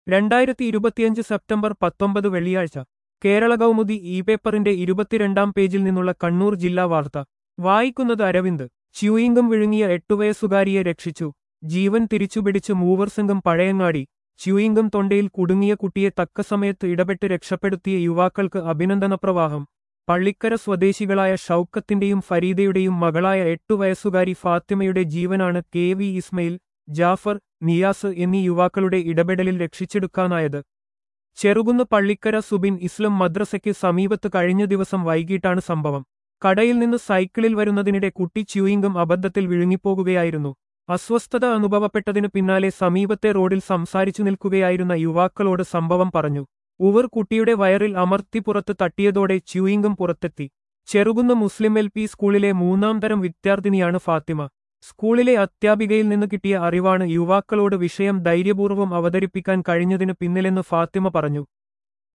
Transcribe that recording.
രണ്ടായിരത്തി ഇരുപത്തിയഞ്ച് സെപ്റ്റംബർ പത്തൊമ്പത് വെള്ളിയാഴ്ച കേരള കൗമുദി ഇ പേപ്പറിന്റെ ഇരുപത്തിരണ്ടാം പേജിൽ നിന്നുള്ള കണ്ണൂർ ജില്ലാ വാർത്ത വായിക്കുന്നത് അരവിന്ദ് ച്യൂയിംഗം വിഴുങ്ങിയ എട്ടുവയസ്സുകാരിയെ രക്ഷിച്ചു ജീവൻ തിരിച്ചുപിടിച്ച് മൂവർ സംഘം പഴയങ്ങാടി ച്യൂയിംഗം തൊണ്ടയിൽ കുടുങ്ങിയ കുട്ടിയെ തക്ക സമയത്ത് ഇടപെട്ട് രക്ഷപ്പെടുത്തിയ യുവാക്കൾക്ക് അഭിനന്ദനപ്രവാഹം പള്ളിക്കര സ്വദേശികളായ ഷൌക്കത്തിന്റെയും ഫരീദയുടെയും മകളായ എട്ടു വയസ്സുകാരി ഫാത്തിമയുടെ ജീവനാണ് കെ വി ഇസ്മയിൽ ജാഫർ നിയാസ് എന്നീ യുവാക്കളുടെ ഇടപെടലിൽ രക്ഷിച്ചെടുക്കാനായത് ചെറുകുന്ന് പള്ളിക്കര സുബിൻ ഇസ്ലം മദ്രസയ്ക്ക് സമീപത്ത് കഴിഞ്ഞ ദിവസം വൈകിട്ടാണ് സംഭവം കടയിൽ നിന്ന് സൈക്കിളിൽ വരുന്നതിനിടെ കുട്ടി ച്യൂയിംഗം അബദ്ധത്തിൽ വിഴുങ്ങിപ്പോകുകയായിരുന്നു അസ്വസ്ഥത അനുഭവപ്പെട്ടതിനു പിന്നാലെ സമീപത്തെ റോഡിൽ സംസാരിച്ചു നിൽക്കുകയായിരുന്ന യുവാക്കളോട് സംഭവം പറഞ്ഞു ഉവർ കുട്ടിയുടെ വയറിൽ അമർത്തി പുറത്ത് തട്ടിയതോടെ ച്യൂയിംഗം പുറത്തെത്തി ചെറുകുന്ന് മുസ്ലിം എൽ പി സ്കൂളിലെ മൂന്നാം തരം വിദ്യാർത്ഥിനിയാണ് ഫാത്തിമ സ്കൂളിലെ അധ്യാപികയിൽ നിന്ന് കിട്ടിയ അറിവാണ് യുവാക്കളോട് വിഷയം ധൈര്യപൂർവ്വം അവതരിപ്പിക്കാൻ കഴിഞ്ഞതിനു പിന്നിലെന്ന് ഫാത്തിമ പറഞ്ഞു